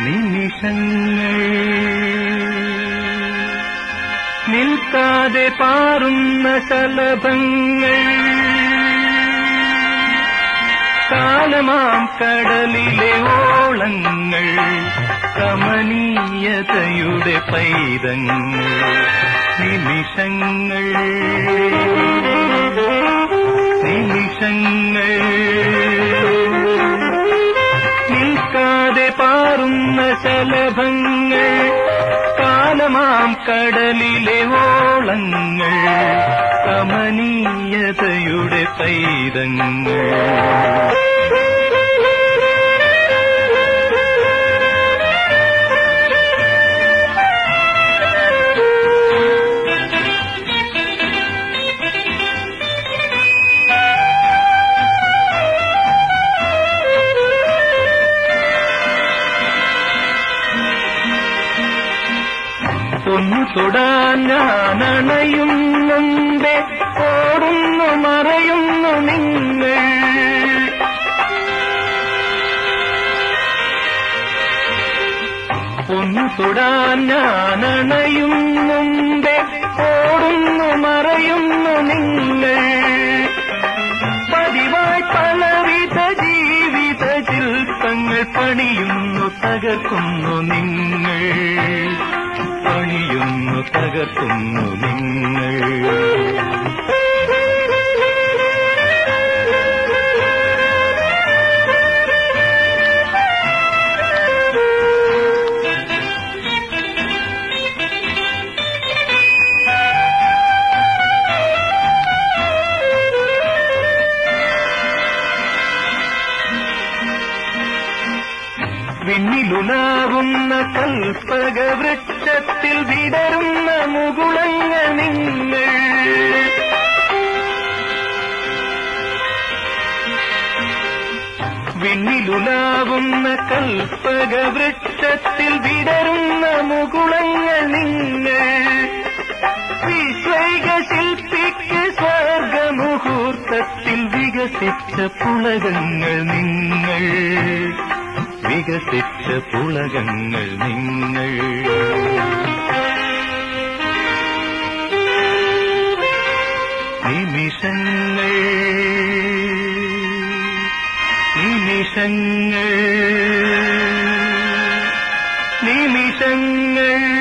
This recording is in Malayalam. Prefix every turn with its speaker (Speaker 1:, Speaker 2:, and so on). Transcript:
Speaker 1: നിമിഷങ്ങൾ നിൽക്കാതെ പാറുന്ന ശലഭങ്ങൾ കാലമാം കടലിലെ ഓളങ്ങൾ കമനീയതയുടെ പൈതങ്ങൾ നിമിഷങ്ങൾ നിമിഷങ്ങൾ നിൽക്കാതെ പാറുന്ന ശലഭങ്ങൾ കാലമാം കടലിലെ ഓളങ്ങൾ കമനീയതയുടെ പൈതങ്ങൾ ഒന്നു തൊടാൻ ഞാൻ അണയും മുമ്പേ ഓടുന്നു മറയുന്നു നിങ്ങൾ ഒന്നു തൊടാൻ ഞാൻ അണയും മുമ്പേ ഓടുന്നു മറയുന്നു നിങ്ങൾ പതിവായി പലവിധ ജീവിത ശില്പങ്ങൾ പണിയുന്നു തകർക്കുന്നു നിങ്ങൾ പണിയുന്നു തകർക്കുന്നു നിങ്ങൾ വിണ്ണിലുലാവുന്ന കൽപ്പക വൃക്ഷത്തിൽ വിടരുന്ന മുകുളങ്ങൾ നിങ്ങൾ വിണ്ണിലുലാവുന്ന കൽപ്പക വൃക്ഷത്തിൽ വിടരുന്ന മുകുളങ്ങൾ നിങ്ങൾ വിശ്വൈക ശില്പിക്ക് സ്വർഗമുഹൂർത്തത്തിൽ വികസിച്ച പുളകങ്ങൾ നിങ്ങൾ വികസിച്ച പുളകങ്ങൾ നിങ്ങൾ നിമിഷങ്ങൾ നിമിഷങ്ങൾ നിമിഷങ്ങൾ